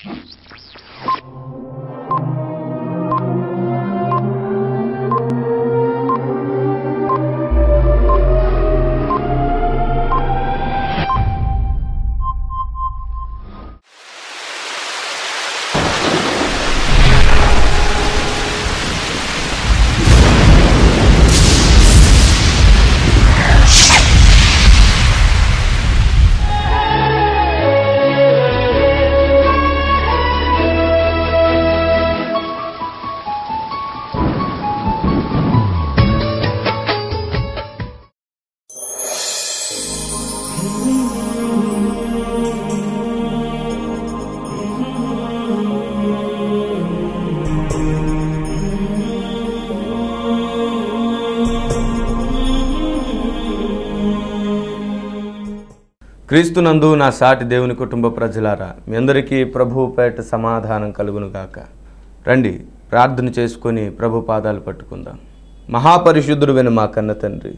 క్రీస్తునందు నా సాటి దేవుని కుటుంబ ప్రజలారా మీ అందరికీ ప్రభు పేట సమాధానం కలుగును గాక రండి ప్రార్థన చేసుకొని ప్రభు పాదాలు పట్టుకుందాం మహాపరిశుద్ధుడు విన మా కన్న తండ్రి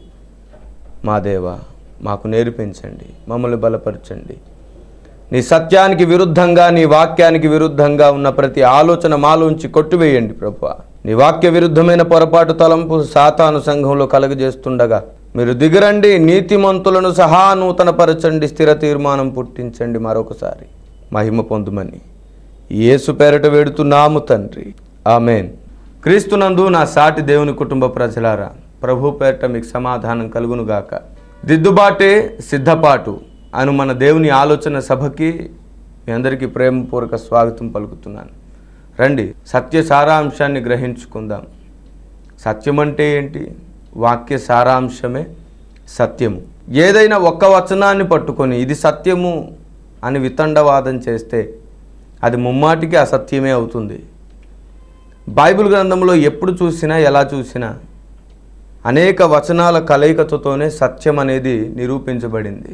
మా దేవ మాకు నేర్పించండి మమ్మల్ని బలపరచండి నీ సత్యానికి విరుద్ధంగా నీ వాక్యానికి విరుద్ధంగా ఉన్న ప్రతి ఆలోచన మాలోంచి కొట్టివేయండి ప్రభు నీ వాక్య విరుద్ధమైన పొరపాటు తలంపు సాతాను సంఘంలో కలుగజేస్తుండగా మీరు దిగరండి నీతిమంతులను సహా నూతనపరచండి స్థిర తీర్మానం పుట్టించండి మరొకసారి మహిమ పొందుమని యేసు పేరట వేడుతున్నాము తండ్రి ఆమెన్ క్రీస్తునందు నా సాటి దేవుని కుటుంబ ప్రజలారా ప్రభు పేరట మీకు సమాధానం కలుగునుగాక దిద్దుబాటే సిద్ధపాటు అను మన దేవుని ఆలోచన సభకి మీ అందరికీ ప్రేమపూర్వక స్వాగతం పలుకుతున్నాను రండి సత్య సారాంశాన్ని గ్రహించుకుందాం సత్యం అంటే ఏంటి వాక్య సారాంశమే సత్యము ఏదైనా ఒక్క వచనాన్ని పట్టుకొని ఇది సత్యము అని వితండవాదం చేస్తే అది ముమ్మాటికి అసత్యమే అవుతుంది బైబిల్ గ్రంథంలో ఎప్పుడు చూసినా ఎలా చూసినా అనేక వచనాల కలయికతోనే సత్యం అనేది నిరూపించబడింది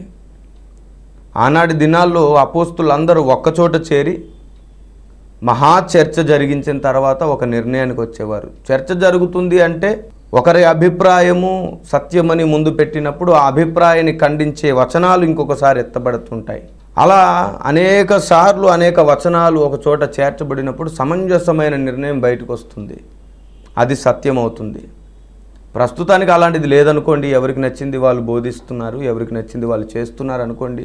ఆనాటి దినాల్లో అపోస్తులందరూ ఒక్కచోట చేరి మహా చర్చ జరిగించిన తర్వాత ఒక నిర్ణయానికి వచ్చేవారు చర్చ జరుగుతుంది అంటే ఒకరి అభిప్రాయము సత్యమని ముందు పెట్టినప్పుడు ఆ అభిప్రాయాన్ని ఖండించే వచనాలు ఇంకొకసారి ఎత్తబడుతుంటాయి అలా అనేక సార్లు అనేక వచనాలు ఒక చోట చేర్చబడినప్పుడు సమంజసమైన నిర్ణయం బయటకు వస్తుంది అది సత్యం అవుతుంది ప్రస్తుతానికి అలాంటిది లేదనుకోండి ఎవరికి నచ్చింది వాళ్ళు బోధిస్తున్నారు ఎవరికి నచ్చింది వాళ్ళు చేస్తున్నారు అనుకోండి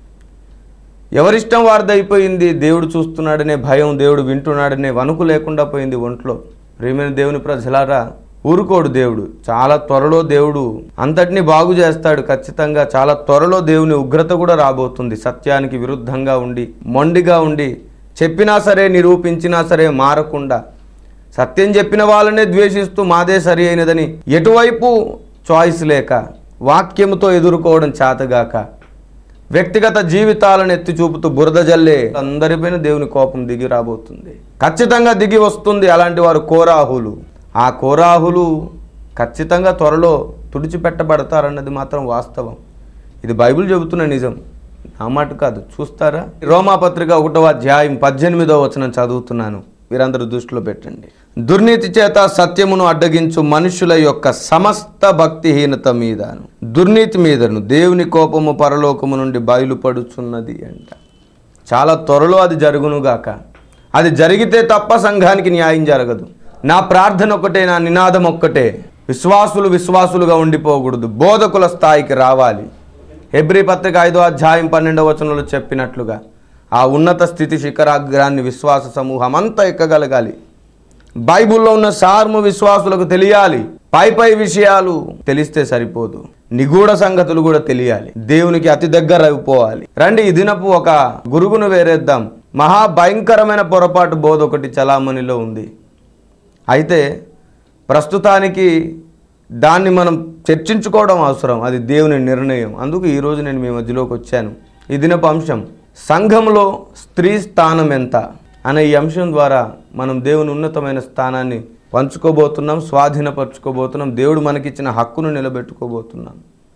ఎవరిష్టం వారిది అయిపోయింది దేవుడు చూస్తున్నాడనే భయం దేవుడు వింటున్నాడనే వణుకు లేకుండా పోయింది ఒంట్లో ప్రేమైన దేవుని ప్రజలారా ఊరుకోడు దేవుడు చాలా త్వరలో దేవుడు అంతటినీ బాగు చేస్తాడు ఖచ్చితంగా చాలా త్వరలో దేవుని ఉగ్రత కూడా రాబోతుంది సత్యానికి విరుద్ధంగా ఉండి మొండిగా ఉండి చెప్పినా సరే నిరూపించినా సరే మారకుండా సత్యం చెప్పిన వాళ్ళనే ద్వేషిస్తూ మాదే సరి అయినదని ఎటువైపు చాయిస్ లేక వాక్యముతో ఎదుర్కోవడం చేతగాక వ్యక్తిగత జీవితాలను ఎత్తి చూపుతూ బురద జల్లే అందరిపైన దేవుని కోపం దిగి రాబోతుంది ఖచ్చితంగా దిగి వస్తుంది అలాంటి వారు కోరాహులు ఆ కోరాహులు ఖచ్చితంగా త్వరలో తుడిచిపెట్టబడతారన్నది మాత్రం వాస్తవం ఇది బైబిల్ చెబుతున్న నిజం నా మాట కాదు చూస్తారా రోమాపత్రిక ఒకటవ అధ్యాయం పద్దెనిమిదవ వచనం చదువుతున్నాను వీరందరూ దృష్టిలో పెట్టండి దుర్నీతి చేత సత్యమును అడ్డగించు మనుషుల యొక్క సమస్త భక్తిహీనత మీదను దుర్నీతి మీదను దేవుని కోపము పరలోకము నుండి బయలుపడుచున్నది అంట చాలా త్వరలో అది జరుగునుగాక అది జరిగితే తప్ప సంఘానికి న్యాయం జరగదు నా ప్రార్థన ఒక్కటే నా నినాదం ఒక్కటే విశ్వాసులు విశ్వాసులుగా ఉండిపోకూడదు బోధకుల స్థాయికి రావాలి హెబ్రి పత్రిక ఐదో అధ్యాయం పన్నెండవ వచనంలో చెప్పినట్లుగా ఆ ఉన్నత స్థితి శిఖరాగ్రాన్ని విశ్వాస సమూహం అంతా ఎక్కగలగాలి బైబిల్లో ఉన్న సార్ము విశ్వాసులకు తెలియాలి పై పై విషయాలు తెలిస్తే సరిపోదు నిగూఢ సంగతులు కూడా తెలియాలి దేవునికి అతి దగ్గర అయిపోవాలి రండి ఈ దినపు ఒక గురుగును వేరేద్దాం మహా భయంకరమైన పొరపాటు బోధ ఒకటి చలామణిలో ఉంది అయితే ప్రస్తుతానికి దాన్ని మనం చర్చించుకోవడం అవసరం అది దేవుని నిర్ణయం అందుకు ఈరోజు నేను మీ మధ్యలోకి వచ్చాను ఈ దినపు అంశం సంఘంలో స్త్రీ స్థానం ఎంత అనే ఈ అంశం ద్వారా మనం దేవుని ఉన్నతమైన స్థానాన్ని పంచుకోబోతున్నాం స్వాధీనపరచుకోబోతున్నాం దేవుడు మనకిచ్చిన హక్కును నిలబెట్టుకోబోతున్నాం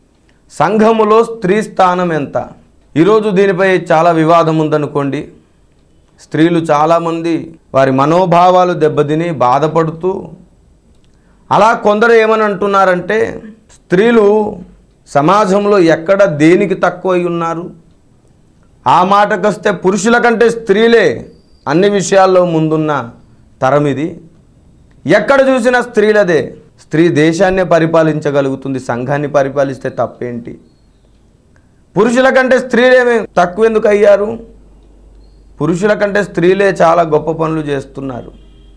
సంఘములో స్త్రీ స్థానం ఎంత ఈరోజు దీనిపై చాలా వివాదం ఉందనుకోండి స్త్రీలు చాలామంది వారి మనోభావాలు దెబ్బతిని బాధపడుతూ అలా కొందరు ఏమని అంటున్నారంటే స్త్రీలు సమాజంలో ఎక్కడ దేనికి తక్కువై ఉన్నారు ఆ మాటకొస్తే పురుషుల కంటే స్త్రీలే అన్ని విషయాల్లో ముందున్న తరం ఇది ఎక్కడ చూసినా స్త్రీలదే స్త్రీ దేశాన్నే పరిపాలించగలుగుతుంది సంఘాన్ని పరిపాలిస్తే తప్పేంటి పురుషుల కంటే స్త్రీలేమే తక్కువ ఎందుకు అయ్యారు పురుషుల కంటే స్త్రీలే చాలా గొప్ప పనులు చేస్తున్నారు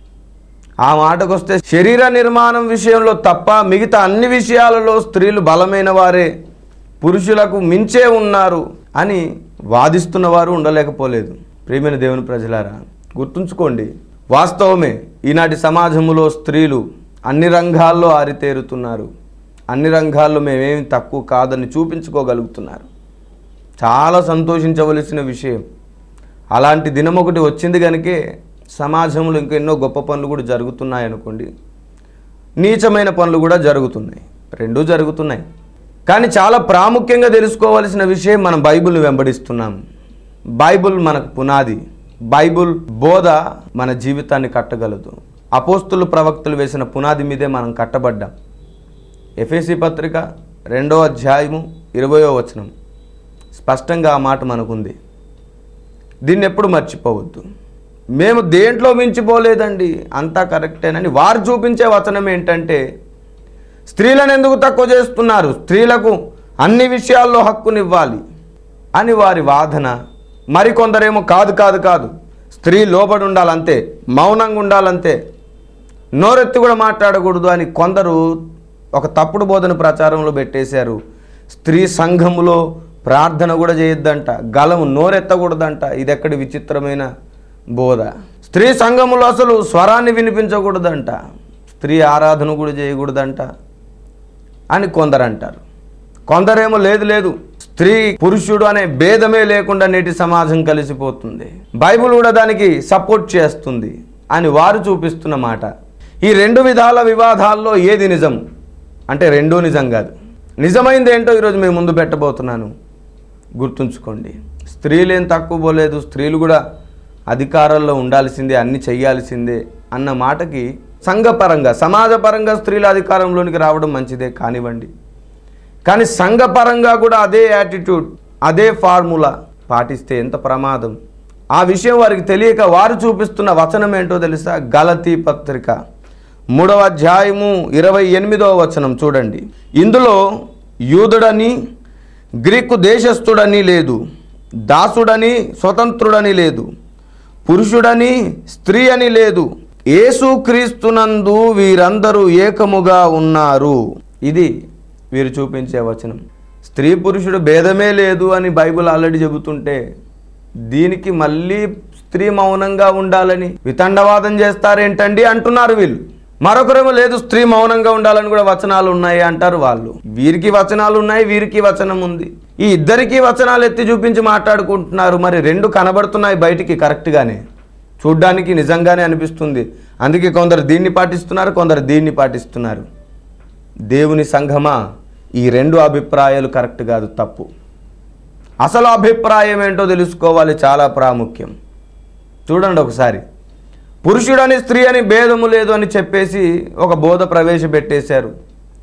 ఆ మాటకు వస్తే శరీర నిర్మాణం విషయంలో తప్ప మిగతా అన్ని విషయాలలో స్త్రీలు బలమైన వారే పురుషులకు మించే ఉన్నారు అని వాదిస్తున్న వారు ఉండలేకపోలేదు ప్రియమైన దేవుని ప్రజలారా గుర్తుంచుకోండి వాస్తవమే ఈనాటి సమాజంలో స్త్రీలు అన్ని రంగాల్లో ఆరితేరుతున్నారు అన్ని రంగాల్లో మేమేమి తక్కువ కాదని చూపించుకోగలుగుతున్నారు చాలా సంతోషించవలసిన విషయం అలాంటి దినం ఒకటి వచ్చింది కనుకే సమాజంలో ఇంకా ఎన్నో గొప్ప పనులు కూడా జరుగుతున్నాయి అనుకోండి నీచమైన పనులు కూడా జరుగుతున్నాయి రెండూ జరుగుతున్నాయి కానీ చాలా ప్రాముఖ్యంగా తెలుసుకోవాల్సిన విషయం మనం బైబిల్ని వెంబడిస్తున్నాం బైబిల్ మనకు పునాది బైబిల్ బోధ మన జీవితాన్ని కట్టగలదు అపోస్తులు ప్రవక్తలు వేసిన పునాది మీదే మనం కట్టబడ్డాం ఎఫ్ఎసి పత్రిక రెండో అధ్యాయము ఇరవయో వచనం స్పష్టంగా ఆ మాట మనకుంది దీన్ని ఎప్పుడు మర్చిపోవద్దు మేము దేంట్లో మించిపోలేదండి అంతా కరెక్టేనని వారు చూపించే వచనం ఏంటంటే స్త్రీలను ఎందుకు తక్కువ చేస్తున్నారు స్త్రీలకు అన్ని విషయాల్లో హక్కునివ్వాలి అని వారి వాదన మరికొందరేమో కాదు కాదు కాదు స్త్రీ లోబడి ఉండాలంతే మౌనంగా ఉండాలంతే నోరెత్తి కూడా మాట్లాడకూడదు అని కొందరు ఒక తప్పుడు బోధన ప్రచారంలో పెట్టేశారు స్త్రీ సంఘములో ప్రార్థన కూడా చేయొద్దంట గలము నోరెత్తకూడదంట ఇది ఎక్కడి విచిత్రమైన బోధ స్త్రీ సంఘములో అసలు స్వరాన్ని వినిపించకూడదంట స్త్రీ ఆరాధన కూడా చేయకూడదంట అని కొందరు అంటారు కొందరేమో లేదు లేదు స్త్రీ పురుషుడు అనే భేదమే లేకుండా నేటి సమాజం కలిసిపోతుంది బైబిల్ కూడా దానికి సపోర్ట్ చేస్తుంది అని వారు చూపిస్తున్న మాట ఈ రెండు విధాల వివాదాల్లో ఏది నిజం అంటే రెండూ నిజం కాదు నిజమైంది ఏంటో ఈరోజు మేము ముందు పెట్టబోతున్నాను గుర్తుంచుకోండి స్త్రీలేం తక్కువ పోలేదు స్త్రీలు కూడా అధికారాల్లో ఉండాల్సిందే అన్ని చెయ్యాల్సిందే అన్న మాటకి సంఘపరంగా సమాజపరంగా స్త్రీల అధికారంలోనికి రావడం మంచిదే కానివ్వండి కానీ సంఘపరంగా కూడా అదే యాటిట్యూడ్ అదే ఫార్ములా పాటిస్తే ఎంత ప్రమాదం ఆ విషయం వారికి తెలియక వారు చూపిస్తున్న వచనం ఏంటో తెలుసా గలతీ పత్రిక మూడవ అధ్యాయము ఇరవై ఎనిమిదవ వచనం చూడండి ఇందులో యూదుడని గ్రీకు దేశస్థుడని లేదు దాసుడని స్వతంత్రుడని లేదు పురుషుడని స్త్రీ అని లేదు యేసుక్రీస్తునందు వీరందరూ ఏకముగా ఉన్నారు ఇది వీరు చూపించే వచనం స్త్రీ పురుషుడు భేదమే లేదు అని బైబిల్ ఆల్రెడీ చెబుతుంటే దీనికి మళ్ళీ స్త్రీ మౌనంగా ఉండాలని వితండవాదం చేస్తారేంటండి అంటున్నారు వీళ్ళు మరొకరేమో లేదు స్త్రీ మౌనంగా ఉండాలని కూడా వచనాలు ఉన్నాయి అంటారు వాళ్ళు వీరికి వచనాలు ఉన్నాయి వీరికి వచనం ఉంది ఈ ఇద్దరికి వచనాలు ఎత్తి చూపించి మాట్లాడుకుంటున్నారు మరి రెండు కనబడుతున్నాయి బయటికి కరెక్ట్గానే చూడ్డానికి నిజంగానే అనిపిస్తుంది అందుకే కొందరు దీన్ని పాటిస్తున్నారు కొందరు దీన్ని పాటిస్తున్నారు దేవుని సంఘమా ఈ రెండు అభిప్రాయాలు కరెక్ట్ కాదు తప్పు అసలు అభిప్రాయం ఏంటో తెలుసుకోవాలి చాలా ప్రాముఖ్యం చూడండి ఒకసారి పురుషుడని స్త్రీ అని భేదము లేదు అని చెప్పేసి ఒక బోధ ప్రవేశపెట్టేశారు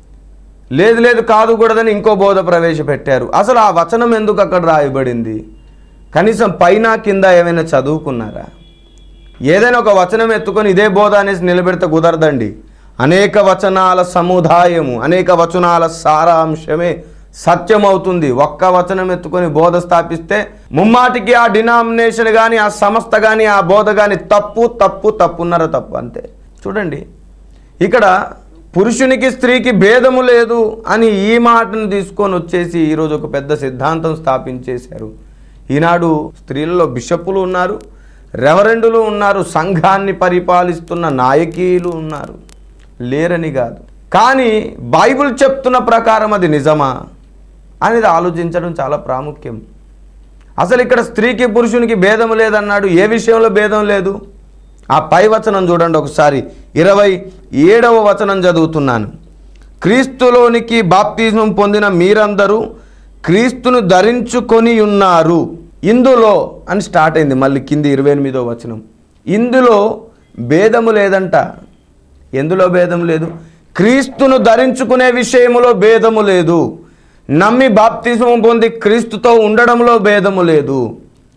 లేదు లేదు కాదు కూడదని ఇంకో బోధ ప్రవేశపెట్టారు అసలు ఆ వచనం ఎందుకు అక్కడ రాయబడింది కనీసం పైన కింద ఏమైనా చదువుకున్నారా ఏదైనా ఒక వచనం ఎత్తుకొని ఇదే బోధ అనేసి నిలబెడితే కుదరదండి అనేక వచనాల సముదాయము అనేక వచనాల సారాంశమే సత్యమవుతుంది ఒక్క వచనం ఎత్తుకొని బోధ స్థాపిస్తే ముమ్మాటికి ఆ డినామినేషన్ కానీ ఆ సంస్థ కానీ ఆ బోధ కానీ తప్పు తప్పు తప్పున్నర తప్పు అంతే చూడండి ఇక్కడ పురుషునికి స్త్రీకి భేదము లేదు అని ఈ మాటను తీసుకొని వచ్చేసి ఈరోజు ఒక పెద్ద సిద్ధాంతం స్థాపించేశారు ఈనాడు స్త్రీలలో బిషప్పులు ఉన్నారు రెవరెండులు ఉన్నారు సంఘాన్ని పరిపాలిస్తున్న నాయకీయులు ఉన్నారు లేరని కాదు కానీ బైబిల్ చెప్తున్న ప్రకారం అది నిజమా అనేది ఆలోచించడం చాలా ప్రాముఖ్యం అసలు ఇక్కడ స్త్రీకి పురుషునికి భేదం లేదన్నాడు ఏ విషయంలో భేదం లేదు ఆ పై వచనం చూడండి ఒకసారి ఇరవై ఏడవ వచనం చదువుతున్నాను క్రీస్తులోనికి బాప్తిజం పొందిన మీరందరూ క్రీస్తును ధరించుకొని ఉన్నారు ఇందులో అని స్టార్ట్ అయింది మళ్ళీ కింది ఇరవై ఎనిమిదో వచనం ఇందులో భేదము లేదంట ఎందులో భేదం లేదు క్రీస్తును ధరించుకునే విషయములో భేదము లేదు నమ్మి బాప్తిజం పొంది క్రీస్తుతో ఉండడంలో భేదము లేదు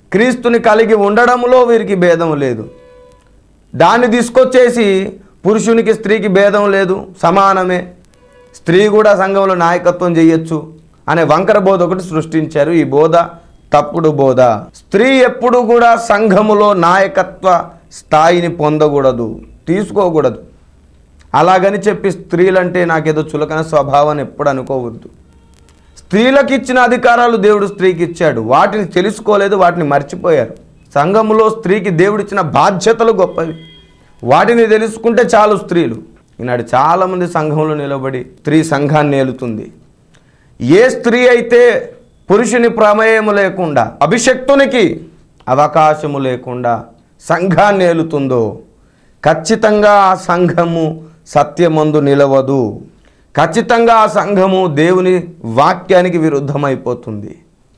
క్రీస్తుని కలిగి ఉండడంలో వీరికి భేదం లేదు దాన్ని తీసుకొచ్చేసి పురుషునికి స్త్రీకి భేదం లేదు సమానమే స్త్రీ కూడా సంఘంలో నాయకత్వం చేయొచ్చు అనే వంకర బోధ ఒకటి సృష్టించారు ఈ బోధ తప్పుడు బోధ స్త్రీ ఎప్పుడు కూడా సంఘములో నాయకత్వ స్థాయిని పొందకూడదు తీసుకోకూడదు అలాగని చెప్పి స్త్రీలంటే నాకేదో చులకన స్వభావం అని ఎప్పుడు అనుకోవద్దు స్త్రీలకు ఇచ్చిన అధికారాలు దేవుడు స్త్రీకి ఇచ్చాడు వాటిని తెలుసుకోలేదు వాటిని మర్చిపోయారు సంఘములో స్త్రీకి దేవుడిచ్చిన బాధ్యతలు గొప్పవి వాటిని తెలుసుకుంటే చాలు స్త్రీలు ఈనాడు చాలామంది సంఘంలో నిలబడి స్త్రీ సంఘాన్ని ఏలుతుంది ఏ స్త్రీ అయితే పురుషుని ప్రమేయము లేకుండా అభిషక్తునికి అవకాశము లేకుండా సంఘాన్ని ఏలుతుందో ఖచ్చితంగా ఆ సంఘము సత్యమందు నిలవదు ఖచ్చితంగా ఆ సంఘము దేవుని వాక్యానికి విరుద్ధమైపోతుంది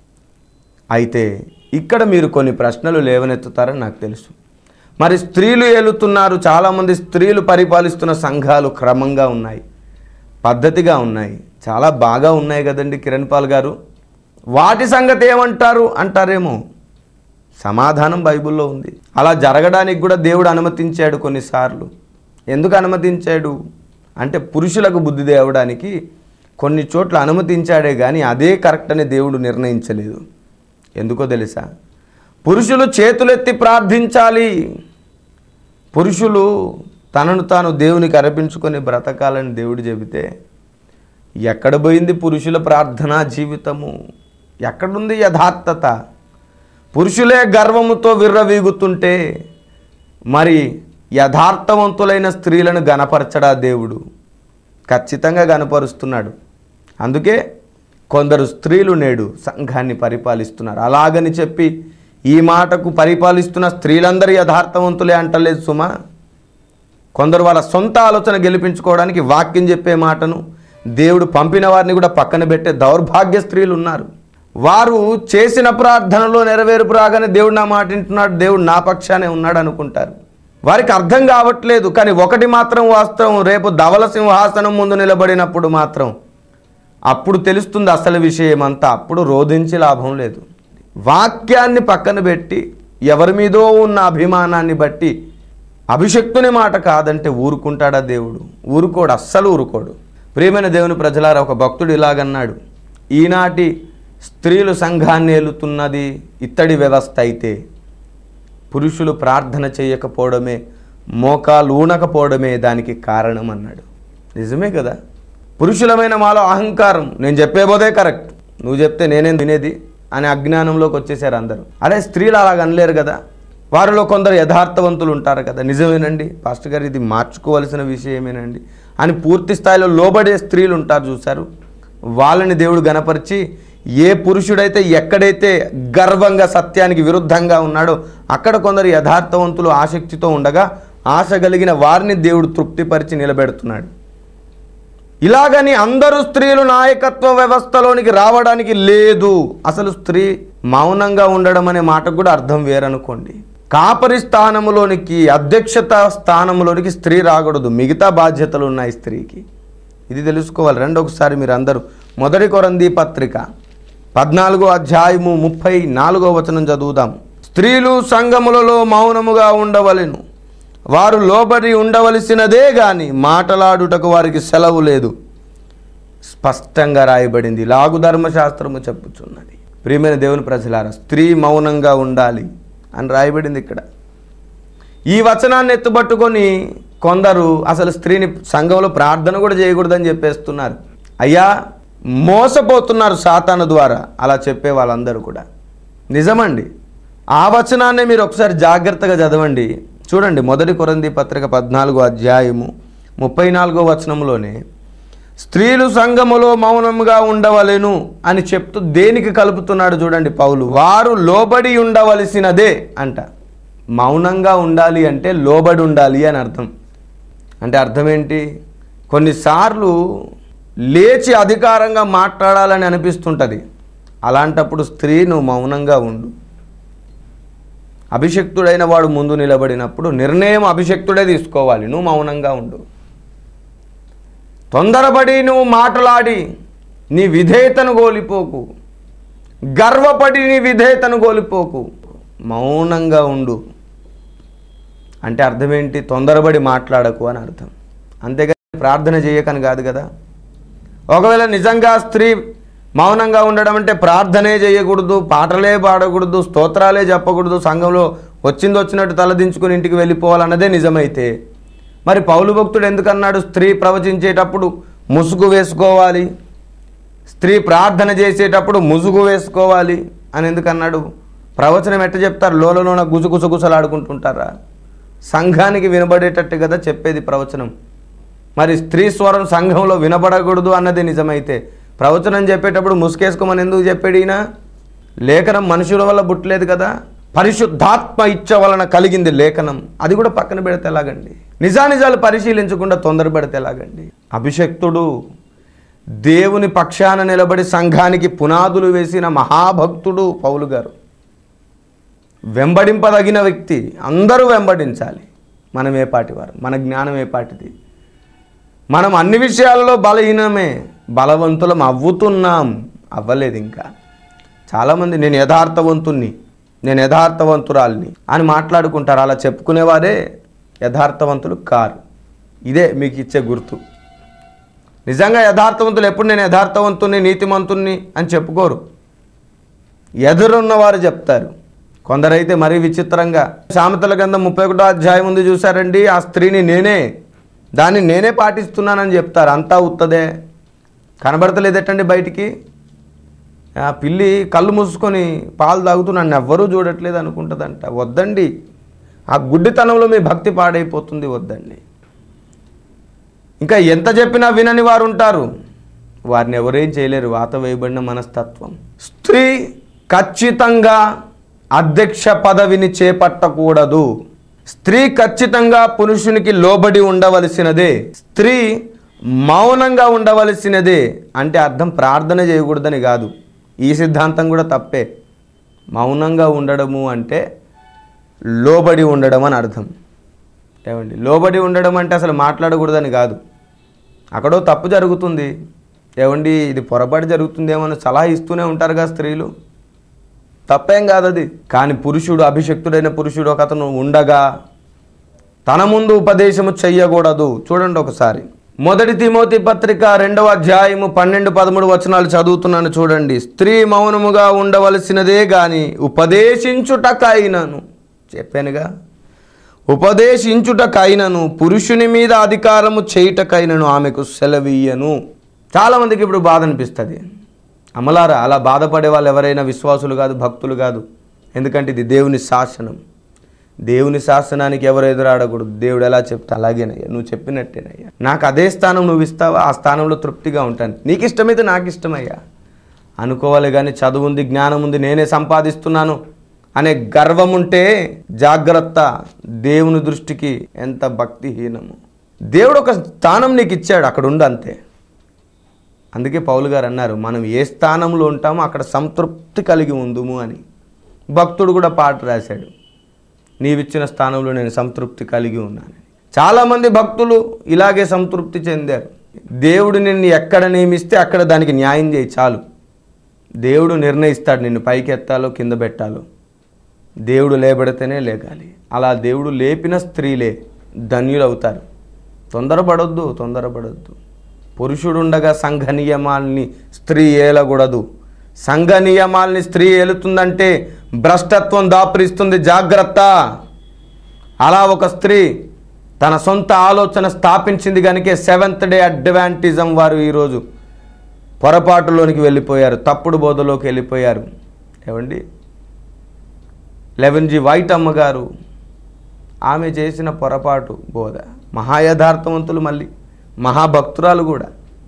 అయితే ఇక్కడ మీరు కొన్ని ప్రశ్నలు లేవనెత్తుతారని నాకు తెలుసు మరి స్త్రీలు ఏలుతున్నారు చాలామంది స్త్రీలు పరిపాలిస్తున్న సంఘాలు క్రమంగా ఉన్నాయి పద్ధతిగా ఉన్నాయి చాలా బాగా ఉన్నాయి కదండి కిరణ్ పాల్ గారు వాటి సంగతి ఏమంటారు అంటారేమో సమాధానం బైబిల్లో ఉంది అలా జరగడానికి కూడా దేవుడు అనుమతించాడు కొన్నిసార్లు ఎందుకు అనుమతించాడు అంటే పురుషులకు బుద్ధి తేవడానికి కొన్ని చోట్ల అనుమతించాడే కానీ అదే కరెక్ట్ అని దేవుడు నిర్ణయించలేదు ఎందుకో తెలుసా పురుషులు చేతులెత్తి ప్రార్థించాలి పురుషులు తనను తాను దేవునికి అర్పించుకొని బ్రతకాలని దేవుడు చెబితే ఎక్కడ పోయింది పురుషుల ప్రార్థనా జీవితము ఎక్కడుంది యథార్థత పురుషులే గర్వముతో విర్రవీగుతుంటే మరి యథార్థవంతులైన స్త్రీలను గనపరచడా దేవుడు ఖచ్చితంగా గనపరుస్తున్నాడు అందుకే కొందరు స్త్రీలు నేడు సంఘాన్ని పరిపాలిస్తున్నారు అలాగని చెప్పి ఈ మాటకు పరిపాలిస్తున్న స్త్రీలందరూ యథార్థవంతులే అంటలేదు సుమా కొందరు వాళ్ళ సొంత ఆలోచన గెలిపించుకోవడానికి వాక్యం చెప్పే మాటను దేవుడు పంపిన వారిని కూడా పక్కన పెట్టే దౌర్భాగ్య స్త్రీలు ఉన్నారు వారు చేసిన ప్రార్థనలో నెరవేర్పు రాగానే దేవుడు నా మాట వింటున్నాడు దేవుడు నా పక్షానే ఉన్నాడు అనుకుంటారు వారికి అర్థం కావట్లేదు కానీ ఒకటి మాత్రం వాస్తవం రేపు ధవల సింహాసనం ముందు నిలబడినప్పుడు మాత్రం అప్పుడు తెలుస్తుంది అసలు విషయం అంతా అప్పుడు రోధించి లాభం లేదు వాక్యాన్ని పక్కన పెట్టి ఎవరి మీదో ఉన్న అభిమానాన్ని బట్టి అభిషక్తుని మాట కాదంటే ఊరుకుంటాడా దేవుడు ఊరుకోడు అస్సలు ఊరుకోడు ప్రియమైన దేవుని ప్రజలారా ఒక భక్తుడు ఇలాగన్నాడు ఈనాటి స్త్రీలు సంఘాన్ని ఏలుతున్నది ఇత్తడి వ్యవస్థ అయితే పురుషులు ప్రార్థన చేయకపోవడమే మోకాలు ఊనకపోవడమే దానికి కారణం అన్నాడు నిజమే కదా పురుషులమైన మాలో అహంకారం నేను చెప్పే పోదే కరెక్ట్ నువ్వు చెప్తే నేనేం వినేది అనే అజ్ఞానంలోకి వచ్చేసారు అందరూ అరే స్త్రీలు అలాగ అనలేరు కదా వారిలో కొందరు యథార్థవంతులు ఉంటారు కదా నిజమేనండి పాస్టర్ గారు ఇది మార్చుకోవాల్సిన విషయమేనండి అని పూర్తి స్థాయిలో లోబడే స్త్రీలు ఉంటారు చూశారు వాళ్ళని దేవుడు గనపరిచి ఏ పురుషుడైతే ఎక్కడైతే గర్వంగా సత్యానికి విరుద్ధంగా ఉన్నాడో అక్కడ కొందరు యథార్థవంతులు ఆసక్తితో ఉండగా ఆశ కలిగిన వారిని దేవుడు తృప్తిపరిచి నిలబెడుతున్నాడు ఇలాగని అందరూ స్త్రీలు నాయకత్వ వ్యవస్థలోనికి రావడానికి లేదు అసలు స్త్రీ మౌనంగా ఉండడం అనే మాటకు కూడా అర్థం వేరనుకోండి కాపరి స్థానములోనికి అధ్యక్షత స్థానంలోనికి స్త్రీ రాకూడదు మిగతా బాధ్యతలు ఉన్నాయి స్త్రీకి ఇది తెలుసుకోవాలి రెండొకసారి మీరు అందరూ మొదటి కొరంది పత్రిక పద్నాలుగో అధ్యాయము ముప్పై నాలుగో వచనం చదువుదాం స్త్రీలు సంఘములలో మౌనముగా ఉండవలెను వారు లోబడి ఉండవలసినదే గాని మాటలాడుటకు వారికి సెలవు లేదు స్పష్టంగా రాయబడింది లాగు ధర్మశాస్త్రము చెప్పుచున్నది ప్రియమైన దేవుని ప్రజలారా స్త్రీ మౌనంగా ఉండాలి అని రాయబడింది ఇక్కడ ఈ వచనాన్ని ఎత్తుపట్టుకొని కొందరు అసలు స్త్రీని సంఘంలో ప్రార్థన కూడా చేయకూడదని చెప్పేస్తున్నారు అయ్యా మోసపోతున్నారు సాతాను ద్వారా అలా చెప్పే వాళ్ళందరూ కూడా నిజమండి ఆ వచనాన్ని మీరు ఒకసారి జాగ్రత్తగా చదవండి చూడండి మొదటి కొరంది పత్రిక పద్నాలుగో అధ్యాయము ముప్పై నాలుగో వచనంలోనే స్త్రీలు సంఘములో మౌనముగా ఉండవలెను అని చెప్తూ దేనికి కలుపుతున్నాడు చూడండి పౌలు వారు లోబడి ఉండవలసినదే అంట మౌనంగా ఉండాలి అంటే లోబడి ఉండాలి అని అర్థం అంటే అర్థం ఏంటి కొన్నిసార్లు లేచి అధికారంగా మాట్లాడాలని అనిపిస్తుంటుంది అలాంటప్పుడు స్త్రీ నువ్వు మౌనంగా ఉండు అభిషక్తుడైన వాడు ముందు నిలబడినప్పుడు నిర్ణయం అభిషక్తుడే తీసుకోవాలి నువ్వు మౌనంగా ఉండు తొందరపడి నువ్వు మాట్లాడి నీ విధేయతను కోల్పోకు గర్వపడి నీ విధేయతను కోల్పోకు మౌనంగా ఉండు అంటే అర్థం ఏంటి తొందరపడి మాట్లాడకు అని అర్థం అంతేగాని ప్రార్థన చేయకని కాదు కదా ఒకవేళ నిజంగా స్త్రీ మౌనంగా ఉండడం అంటే ప్రార్థనే చేయకూడదు పాటలే పాడకూడదు స్తోత్రాలే చెప్పకూడదు సంఘంలో వచ్చింది వచ్చినట్టు తలదించుకుని ఇంటికి వెళ్ళిపోవాలన్నదే నిజమైతే మరి పౌలు భక్తుడు ఎందుకన్నాడు స్త్రీ ప్రవచించేటప్పుడు ముసుగు వేసుకోవాలి స్త్రీ ప్రార్థన చేసేటప్పుడు ముసుగు వేసుకోవాలి అని ఎందుకన్నాడు ప్రవచనం ఎట్ట చెప్తారు లోలలోన గుసగుసగుసలాడుకుంటుంటారా సంఘానికి వినబడేటట్టు కదా చెప్పేది ప్రవచనం మరి స్త్రీ స్వరం సంఘంలో వినబడకూడదు అన్నది నిజమైతే ప్రవచనం చెప్పేటప్పుడు ముసుకేసుకోమని ఎందుకు చెప్పాడు ఈయన లేఖనం మనుషుల వల్ల పుట్టలేదు కదా పరిశుద్ధాత్మ ఇచ్చ వలన కలిగింది లేఖనం అది కూడా పక్కన పెడితే ఎలాగండి నిజానిజాలు పరిశీలించకుండా తొందరపడితే ఎలాగండి అభిషక్తుడు దేవుని పక్షాన నిలబడి సంఘానికి పునాదులు వేసిన మహాభక్తుడు పౌలు గారు వెంబడింపదగిన వ్యక్తి అందరూ వెంబడించాలి మనం ఏ పాటివారు మన జ్ఞానం ఏ పాటిది మనం అన్ని విషయాల్లో బలహీనమే బలవంతులం అవ్వుతున్నాం అవ్వలేదు ఇంకా చాలామంది నేను యథార్థవంతుణ్ణి నేను యథార్థవంతురాల్ని అని మాట్లాడుకుంటారు అలా చెప్పుకునేవారే యథార్థవంతులు కారు ఇదే మీకు ఇచ్చే గుర్తు నిజంగా యథార్థవంతులు ఎప్పుడు నేను యథార్థవంతుణ్ణి నీతిమంతుణ్ణి అని చెప్పుకోరు ఎదురున్నవారు చెప్తారు కొందరైతే మరీ విచిత్రంగా సామెతల గ్రంథం ముప్పై ఒకటో అధ్యాయం ఉంది చూసారండి ఆ స్త్రీని నేనే దాన్ని నేనే పాటిస్తున్నానని చెప్తారు అంతా ఉత్తదే కనబడతలేదటండి బయటికి ఆ పిల్లి కళ్ళు మూసుకొని పాలు తాగుతూ నన్ను ఎవ్వరూ చూడట్లేదు అనుకుంటుందంట వద్దండి ఆ గుడ్డితనంలో మీ భక్తి పాడైపోతుంది వద్దండి ఇంకా ఎంత చెప్పినా వినని వారు ఉంటారు వారిని ఎవరేం చేయలేరు వాత వేయబడిన మనస్తత్వం స్త్రీ ఖచ్చితంగా అధ్యక్ష పదవిని చేపట్టకూడదు స్త్రీ ఖచ్చితంగా పురుషునికి లోబడి ఉండవలసినదే స్త్రీ మౌనంగా ఉండవలసినదే అంటే అర్థం ప్రార్థన చేయకూడదని కాదు ఈ సిద్ధాంతం కూడా తప్పే మౌనంగా ఉండడము అంటే లోబడి ఉండడం అని అర్థం ఏమండి లోబడి ఉండడం అంటే అసలు మాట్లాడకూడదని కాదు అక్కడో తప్పు జరుగుతుంది ఏమండి ఇది పొరపాటు జరుగుతుందేమో అని సలహా ఇస్తూనే ఉంటారుగా స్త్రీలు తప్పేం కాదు అది కానీ పురుషుడు అభిషక్తుడైన పురుషుడు ఒక అతను ఉండగా తన ముందు ఉపదేశము చెయ్యకూడదు చూడండి ఒకసారి మొదటి తిమోతి పత్రిక రెండవ అధ్యాయము పన్నెండు పదమూడు వచనాలు చదువుతున్నాను చూడండి స్త్రీ మౌనముగా ఉండవలసినదే గాని ఉపదేశించుటకైనను చెప్పానుగా ఉపదేశించుటకైనను పురుషుని మీద అధికారము చేయుటకైనను ఆమెకు సెలవీయను చాలామందికి ఇప్పుడు బాధ అనిపిస్తుంది అమలారా అలా బాధపడే వాళ్ళు ఎవరైనా విశ్వాసులు కాదు భక్తులు కాదు ఎందుకంటే ఇది దేవుని శాసనం దేవుని శాసనానికి ఎవరు ఎదురాడకూడదు దేవుడు ఎలా చెప్తా అలాగేనయ్యా నువ్వు చెప్పినట్టేనయ్యా నాకు అదే స్థానం నువ్వు ఇస్తావా ఆ స్థానంలో తృప్తిగా ఉంటాను నీకు ఇష్టమైతే నాకు ఇష్టమయ్యా అనుకోవాలి కానీ చదువు ఉంది జ్ఞానం ఉంది నేనే సంపాదిస్తున్నాను అనే గర్వం ఉంటే జాగ్రత్త దేవుని దృష్టికి ఎంత భక్తిహీనము దేవుడు ఒక స్థానం నీకు ఇచ్చాడు అక్కడ ఉండు అంతే అందుకే పౌలు గారు అన్నారు మనం ఏ స్థానంలో ఉంటామో అక్కడ సంతృప్తి కలిగి ఉందుము అని భక్తుడు కూడా పాట రాశాడు నీవిచ్చిన స్థానంలో నేను సంతృప్తి కలిగి ఉన్నాను చాలామంది భక్తులు ఇలాగే సంతృప్తి చెందారు దేవుడు నిన్ను ఎక్కడ నియమిస్తే అక్కడ దానికి న్యాయం చేయి చాలు దేవుడు నిర్ణయిస్తాడు నిన్ను పైకి ఎత్తాలో కింద పెట్టాలో దేవుడు లేబడితేనే లేగాలి అలా దేవుడు లేపిన స్త్రీలే ధన్యులవుతారు తొందరపడొద్దు తొందరపడొద్దు పురుషుడుండగా సంఘ నియమాల్ని స్త్రీ ఏలకూడదు సంఘ నియమాల్ని స్త్రీ ఏలుతుందంటే భ్రష్టత్వం దాపురిస్తుంది జాగ్రత్త అలా ఒక స్త్రీ తన సొంత ఆలోచన స్థాపించింది కనుక సెవెంత్ డే అడ్వాంటిజం వారు ఈరోజు పొరపాటులోనికి వెళ్ళిపోయారు తప్పుడు బోధలోకి వెళ్ళిపోయారు ఏమండి లెవెన్ జీ వైట్ అమ్మగారు ఆమె చేసిన పొరపాటు బోధ మహాయథార్థవంతులు మళ్ళీ మహాభక్తురాలు కూడా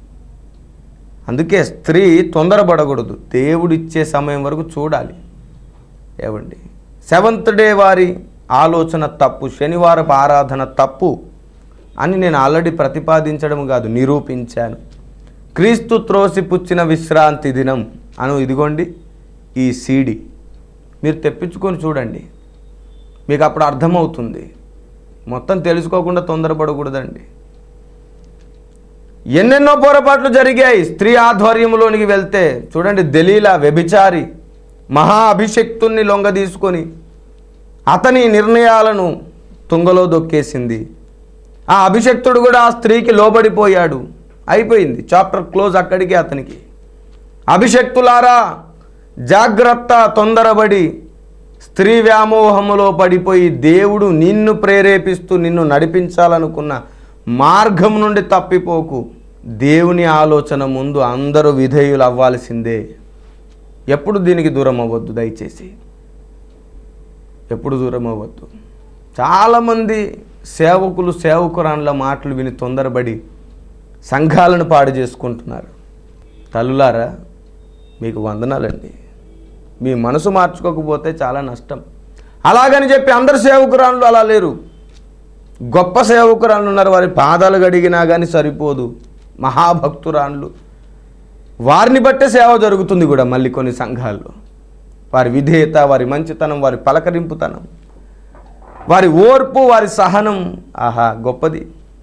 అందుకే స్త్రీ తొందరపడకూడదు దేవుడిచ్చే సమయం వరకు చూడాలి ఏవండి సెవెంత్ డే వారి ఆలోచన తప్పు శనివారపు ఆరాధన తప్పు అని నేను ఆల్రెడీ ప్రతిపాదించడం కాదు నిరూపించాను క్రీస్తు త్రోసిపుచ్చిన విశ్రాంతి దినం అను ఇదిగోండి ఈ సీడి మీరు తెప్పించుకొని చూడండి మీకు అప్పుడు అర్థమవుతుంది మొత్తం తెలుసుకోకుండా తొందరపడకూడదండి ఎన్నెన్నో పొరపాట్లు జరిగాయి స్త్రీ ఆధ్వర్యంలోనికి వెళ్తే చూడండి దలీలా వ్యభిచారి మహా అభిషక్తుల్ని లొంగ తీసుకొని అతని నిర్ణయాలను తుంగలో దొక్కేసింది ఆ అభిషక్తుడు కూడా ఆ స్త్రీకి లోబడిపోయాడు అయిపోయింది చాప్టర్ క్లోజ్ అక్కడికి అతనికి అభిషక్తులారా జాగ్రత్త తొందరబడి స్త్రీ వ్యామోహములో పడిపోయి దేవుడు నిన్ను ప్రేరేపిస్తూ నిన్ను నడిపించాలనుకున్న మార్గం నుండి తప్పిపోకు దేవుని ఆలోచన ముందు అందరూ విధేయులు అవ్వాల్సిందే ఎప్పుడు దీనికి దూరం అవ్వద్దు దయచేసి ఎప్పుడు దూరం అవ్వద్దు చాలామంది సేవకులు సేవకురాన్ల మాటలు విని తొందరపడి సంఘాలను పాడు చేసుకుంటున్నారు తల్లులారా మీకు వందనాలండి మీ మనసు మార్చుకోకపోతే చాలా నష్టం అలాగని చెప్పి అందరు సేవకురాన్లు అలా లేరు గొప్ప సేవకురాన్లు ఉన్నారు వారి పాదాలు గడిగినా కానీ సరిపోదు మహాభక్తురాన్లు వారిని బట్టే సేవ జరుగుతుంది కూడా మళ్ళీ కొన్ని సంఘాల్లో వారి విధేయత వారి మంచితనం వారి పలకరింపుతనం వారి ఓర్పు వారి సహనం ఆహా గొప్పది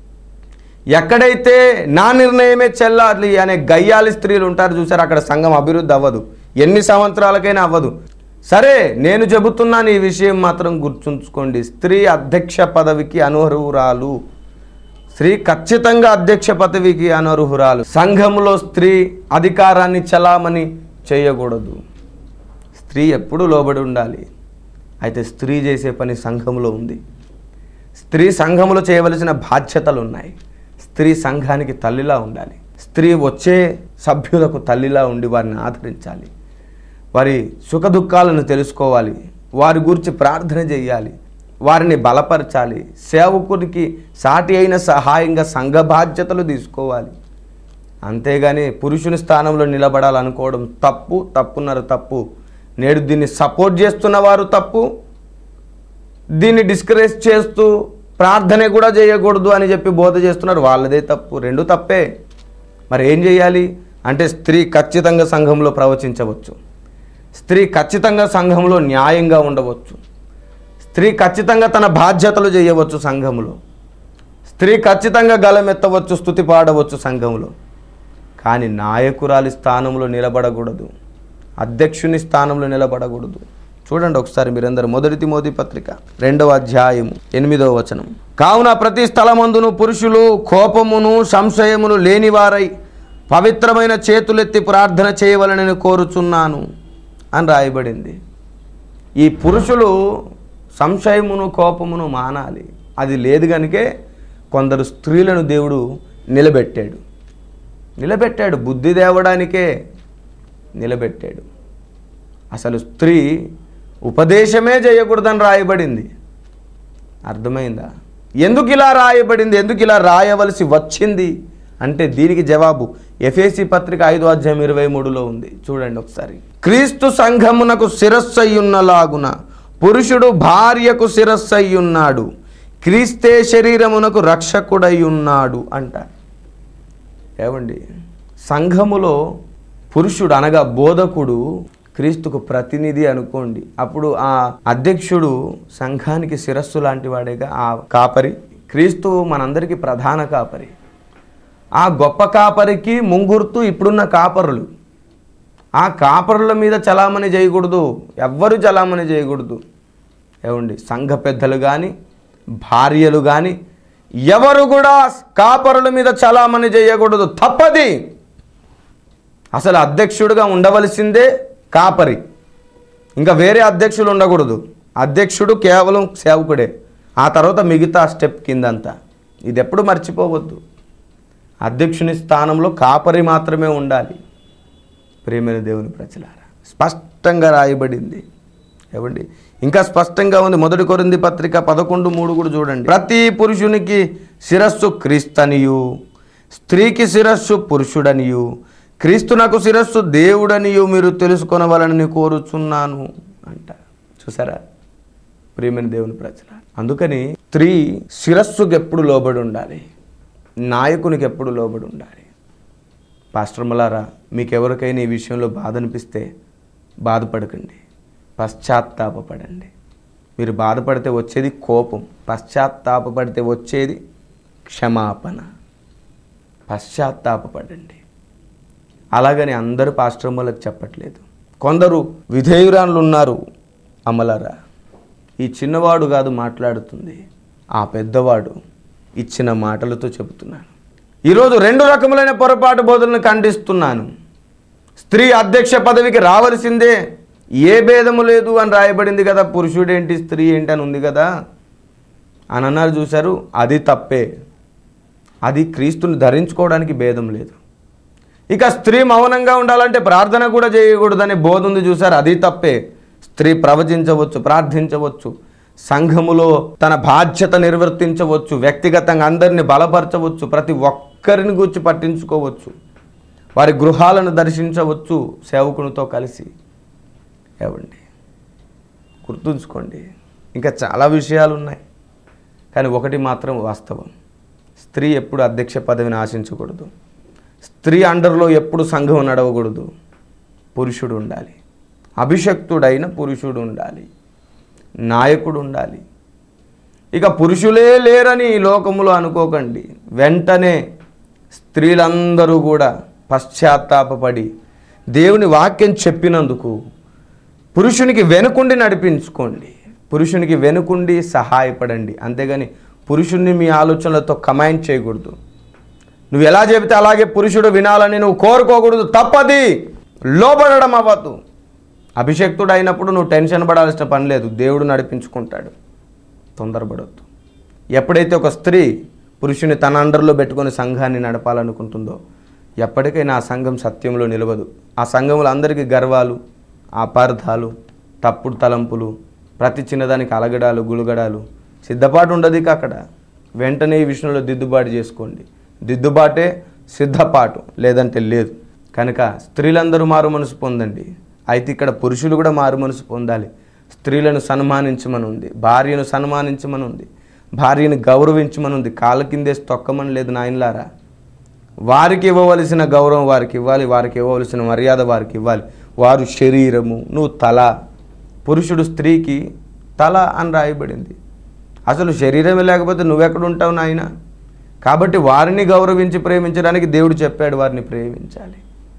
ఎక్కడైతే నా నిర్ణయమే చెల్లాలి అనే గయ్యాలి స్త్రీలు ఉంటారు చూసారు అక్కడ సంఘం అభివృద్ధి అవ్వదు ఎన్ని సంవత్సరాలకైనా అవ్వదు సరే నేను చెబుతున్నాను ఈ విషయం మాత్రం గుర్తుంచుకోండి స్త్రీ అధ్యక్ష పదవికి అనర్హురాలు స్త్రీ ఖచ్చితంగా అధ్యక్ష పదవికి అనర్హురాలు సంఘములో స్త్రీ అధికారాన్ని చలామణి చేయకూడదు స్త్రీ ఎప్పుడూ లోబడి ఉండాలి అయితే స్త్రీ చేసే పని సంఘంలో ఉంది స్త్రీ సంఘములో చేయవలసిన బాధ్యతలు ఉన్నాయి స్త్రీ సంఘానికి తల్లిలా ఉండాలి స్త్రీ వచ్చే సభ్యులకు తల్లిలా ఉండి వారిని ఆదరించాలి వారి సుఖ దుఃఖాలను తెలుసుకోవాలి వారి గురించి ప్రార్థన చేయాలి వారిని బలపరచాలి సేవకునికి సాటి అయిన సహాయంగా సంఘ బాధ్యతలు తీసుకోవాలి అంతేగాని పురుషుని స్థానంలో నిలబడాలనుకోవడం తప్పు తప్పున్నారు తప్పు నేడు దీన్ని సపోర్ట్ చేస్తున్న వారు తప్పు దీన్ని డిస్కరేజ్ చేస్తూ ప్రార్థన కూడా చేయకూడదు అని చెప్పి బోధ చేస్తున్నారు వాళ్ళదే తప్పు రెండు తప్పే మరి ఏం చేయాలి అంటే స్త్రీ ఖచ్చితంగా సంఘంలో ప్రవచించవచ్చు స్త్రీ ఖచ్చితంగా సంఘంలో న్యాయంగా ఉండవచ్చు స్త్రీ ఖచ్చితంగా తన బాధ్యతలు చేయవచ్చు సంఘంలో స్త్రీ ఖచ్చితంగా గలమెత్తవచ్చు స్థుతి పాడవచ్చు సంఘంలో కానీ నాయకురాలి స్థానంలో నిలబడకూడదు అధ్యక్షుని స్థానంలో నిలబడకూడదు చూడండి ఒకసారి మీరందరూ మొదటి తిమోతి పత్రిక రెండవ అధ్యాయము ఎనిమిదవ వచనం కావున ప్రతి స్థలమందును పురుషులు కోపమును సంశయమును లేనివారై పవిత్రమైన చేతులెత్తి ప్రార్థన చేయవలనని కోరుచున్నాను అని రాయబడింది ఈ పురుషులు సంశయమును కోపమును మానాలి అది లేదు కనుకే కొందరు స్త్రీలను దేవుడు నిలబెట్టాడు నిలబెట్టాడు బుద్ధి తేవడానికే నిలబెట్టాడు అసలు స్త్రీ ఉపదేశమే చేయకూడదని రాయబడింది అర్థమైందా ఎందుకు ఇలా రాయబడింది ఎందుకు ఇలా రాయవలసి వచ్చింది అంటే దీనికి జవాబు ఎఫేసి పత్రిక ఐదో అధ్యాయం ఇరవై మూడులో ఉంది చూడండి ఒకసారి క్రీస్తు సంఘమునకు శిరస్సు అయ్యున్నలాగున పురుషుడు భార్యకు శిరస్సు అయ్యున్నాడు క్రీస్తే శరీరమునకు రక్షకుడై ఉన్నాడు అంటారు ఏమండి సంఘములో పురుషుడు అనగా బోధకుడు క్రీస్తుకు ప్రతినిధి అనుకోండి అప్పుడు ఆ అధ్యక్షుడు సంఘానికి శిరస్సు లాంటి వాడేగా ఆ కాపరి క్రీస్తు మనందరికీ ప్రధాన కాపరి ఆ గొప్ప కాపరికి ముంగుర్తు ఇప్పుడున్న కాపరులు ఆ కాపరుల మీద చలామణి చేయకూడదు ఎవ్వరు చలామణి చేయకూడదు ఏమండి సంఘ పెద్దలు కానీ భార్యలు కానీ ఎవరు కూడా కాపరుల మీద చలామణి చేయకూడదు తప్పది అసలు అధ్యక్షుడిగా ఉండవలసిందే కాపరి ఇంకా వేరే అధ్యక్షులు ఉండకూడదు అధ్యక్షుడు కేవలం సేవకుడే ఆ తర్వాత మిగతా స్టెప్ కిందంతా ఇది ఎప్పుడు మర్చిపోవద్దు అధ్యక్షుని స్థానంలో కాపరి మాత్రమే ఉండాలి ప్రేమైన దేవుని ప్రజలారా స్పష్టంగా రాయబడింది ఏమండి ఇంకా స్పష్టంగా ఉంది మొదటి కొరింది పత్రిక పదకొండు మూడు కూడా చూడండి ప్రతి పురుషునికి శిరస్సు క్రీస్తనియు స్త్రీకి శిరస్సు పురుషుడనియు క్రీస్తునకు శిరస్సు దేవుడనియు మీరు తెలుసుకొనవలనని కోరుచున్నాను అంట చూసారా ప్రియమైన దేవుని ప్రజల అందుకని స్త్రీ శిరస్సుకి ఎప్పుడు లోబడి ఉండాలి నాయకునికి ఎప్పుడు లోబడి ఉండాలి పాస్టర్ మలారా మీకు ఎవరికైనా ఈ విషయంలో బాధ అనిపిస్తే బాధపడకండి పశ్చాత్తాపపడండి మీరు బాధపడితే వచ్చేది కోపం పశ్చాత్తాపపడితే వచ్చేది క్షమాపణ పశ్చాత్తాపపడండి అలాగని అందరూ పాస్టర్మలకు చెప్పట్లేదు కొందరు విధేయురాన్లు ఉన్నారు అమలారా ఈ చిన్నవాడు కాదు మాట్లాడుతుంది ఆ పెద్దవాడు ఇచ్చిన మాటలతో చెబుతున్నాను ఈరోజు రెండు రకములైన పొరపాటు బోధనలు ఖండిస్తున్నాను స్త్రీ అధ్యక్ష పదవికి రావలసిందే ఏ భేదము లేదు అని రాయబడింది కదా పురుషుడేంటి స్త్రీ ఏంటి అని ఉంది కదా అని అన్నారు చూశారు అది తప్పే అది క్రీస్తుని ధరించుకోవడానికి భేదం లేదు ఇక స్త్రీ మౌనంగా ఉండాలంటే ప్రార్థన కూడా చేయకూడదనే బోధ ఉంది చూసారు అది తప్పే స్త్రీ ప్రవచించవచ్చు ప్రార్థించవచ్చు సంఘములో తన బాధ్యత నిర్వర్తించవచ్చు వ్యక్తిగతంగా అందరిని బలపరచవచ్చు ప్రతి ఒక్కరిని గూర్చి పట్టించుకోవచ్చు వారి గృహాలను దర్శించవచ్చు సేవకునితో కలిసి ఏవండి గుర్తుంచుకోండి ఇంకా చాలా విషయాలు ఉన్నాయి కానీ ఒకటి మాత్రం వాస్తవం స్త్రీ ఎప్పుడు అధ్యక్ష పదవిని ఆశించకూడదు స్త్రీ అండర్లో ఎప్పుడు సంఘం నడవకూడదు పురుషుడు ఉండాలి అభిషక్తుడైన పురుషుడు ఉండాలి నాయకుడు ఉండాలి ఇక పురుషులే లేరని ఈ లోకములో అనుకోకండి వెంటనే స్త్రీలందరూ కూడా పశ్చాత్తాపపడి దేవుని వాక్యం చెప్పినందుకు పురుషునికి వెనుకుండి నడిపించుకోండి పురుషునికి వెనుకుండి సహాయపడండి అంతేగాని పురుషుణ్ణి మీ ఆలోచనలతో కమాండ్ చేయకూడదు నువ్వు ఎలా చెబితే అలాగే పురుషుడు వినాలని నువ్వు కోరుకోకూడదు తప్పది లోబడడం అవ్వదు అభిషక్తుడు అయినప్పుడు నువ్వు టెన్షన్ పడాల్సిన పని లేదు దేవుడు నడిపించుకుంటాడు తొందరపడొద్దు ఎప్పుడైతే ఒక స్త్రీ పురుషుని తన అండర్లో పెట్టుకొని సంఘాన్ని నడపాలనుకుంటుందో ఎప్పటికైనా ఆ సంఘం సత్యంలో నిలవదు ఆ సంఘంలో అందరికీ గర్వాలు అపార్థాలు తప్పుడు తలంపులు ప్రతి చిన్నదానికి అలగడాలు గులగడాలు సిద్ధపాటు ఉండదు ఇక అక్కడ వెంటనే ఈ విషయంలో దిద్దుబాటు చేసుకోండి దిద్దుబాటే సిద్ధపాటు లేదంటే లేదు కనుక స్త్రీలందరూ మారు మనసు పొందండి అయితే ఇక్కడ పురుషులు కూడా మారు మనసు పొందాలి స్త్రీలను సన్మానించమని ఉంది భార్యను సన్మానించమని ఉంది భార్యను గౌరవించమని ఉంది కాళ్ళ కిందేసి తొక్కమని లేదు నాయనలారా వారికి ఇవ్వవలసిన గౌరవం వారికి ఇవ్వాలి వారికి ఇవ్వవలసిన మర్యాద వారికి ఇవ్వాలి వారు శరీరము నువ్వు తల పురుషుడు స్త్రీకి తల అని రాయబడింది అసలు శరీరమే లేకపోతే నువ్వెక్కడ ఉంటావు నాయన కాబట్టి వారిని గౌరవించి ప్రేమించడానికి దేవుడు చెప్పాడు వారిని ప్రేమించాలి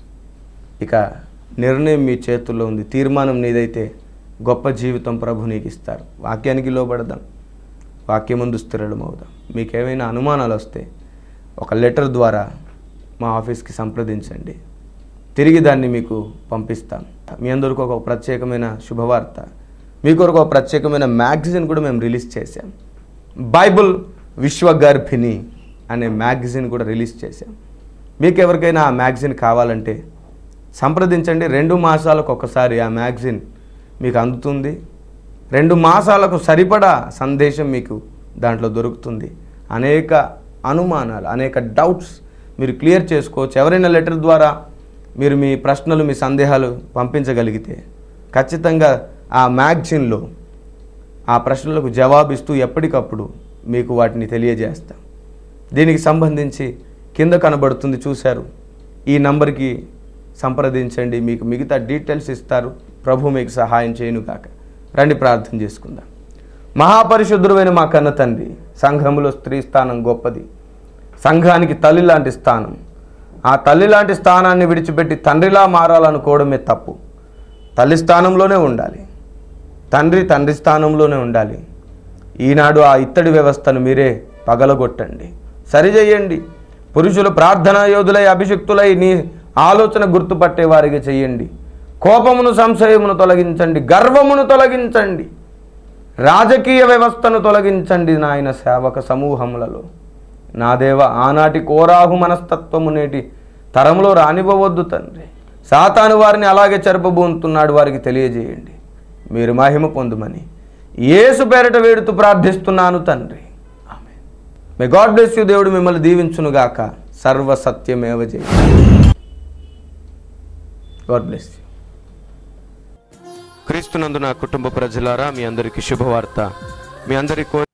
ఇక నిర్ణయం మీ చేతుల్లో ఉంది తీర్మానం నీదైతే గొప్ప జీవితం ప్రభు నీకు ఇస్తారు వాక్యానికి లోబడదాం వాక్యం ముందు స్థిరడం అవుదాం మీకేమైనా అనుమానాలు వస్తే ఒక లెటర్ ద్వారా మా ఆఫీస్కి సంప్రదించండి తిరిగి దాన్ని మీకు పంపిస్తాం మీ అందరికి ఒక ప్రత్యేకమైన శుభవార్త మీ కొరకు ఒక ప్రత్యేకమైన మ్యాగజైన్ కూడా మేము రిలీజ్ చేశాం బైబుల్ విశ్వగర్భిణి అనే మ్యాగజైన్ కూడా రిలీజ్ చేశాం మీకు ఎవరికైనా ఆ మ్యాగజైన్ కావాలంటే సంప్రదించండి రెండు మాసాలకు ఒకసారి ఆ మ్యాగజైన్ మీకు అందుతుంది రెండు మాసాలకు సరిపడా సందేశం మీకు దాంట్లో దొరుకుతుంది అనేక అనుమానాలు అనేక డౌట్స్ మీరు క్లియర్ చేసుకోవచ్చు ఎవరైనా లెటర్ ద్వారా మీరు మీ ప్రశ్నలు మీ సందేహాలు పంపించగలిగితే ఖచ్చితంగా ఆ మ్యాగజైన్లో ఆ ప్రశ్నలకు జవాబిస్తూ ఎప్పటికప్పుడు మీకు వాటిని తెలియజేస్తాం దీనికి సంబంధించి కింద కనబడుతుంది చూశారు ఈ నంబర్కి సంప్రదించండి మీకు మిగతా డీటెయిల్స్ ఇస్తారు ప్రభు మీకు సహాయం చేయను కాక రండి ప్రార్థన చేసుకుందాం మహాపరిశుద్ధుడైన మా కన్న తండ్రి సంఘములో స్త్రీ స్థానం గొప్పది సంఘానికి తల్లి లాంటి స్థానం ఆ తల్లి లాంటి స్థానాన్ని విడిచిపెట్టి తండ్రిలా మారాలనుకోవడమే తప్పు తల్లి స్థానంలోనే ఉండాలి తండ్రి తండ్రి స్థానంలోనే ఉండాలి ఈనాడు ఆ ఇత్తడి వ్యవస్థను మీరే పగలగొట్టండి సరిచేయండి పురుషులు ప్రార్థనా యోధులై అభిషిక్తులై నీ ఆలోచన గుర్తుపట్టే వారికి చెయ్యండి కోపమును సంశయమును తొలగించండి గర్వమును తొలగించండి రాజకీయ వ్యవస్థను తొలగించండి నాయన సేవక సమూహములలో నా దేవ ఆనాటి కోరాహు మనస్తత్వము నేటి తరంలో రానివ్వవద్దు తండ్రి సాతాను వారిని అలాగే చెరపబోతున్నాడు వారికి తెలియజేయండి మీరు మహిమ పొందుమని యేసు పేరట వేడుతూ ప్రార్థిస్తున్నాను తండ్రి ఆమె మే గాడ్ బ్లెస్ యూ దేవుడు మిమ్మల్ని దీవించునుగాక సర్వ సత్యమేవ జయ గాడ్ బ్లెస్ యూ క్రీస్తునందు నా కుటుంబ ప్రజలారా మీ అందరికీ శుభవార్త మీ అందరి కో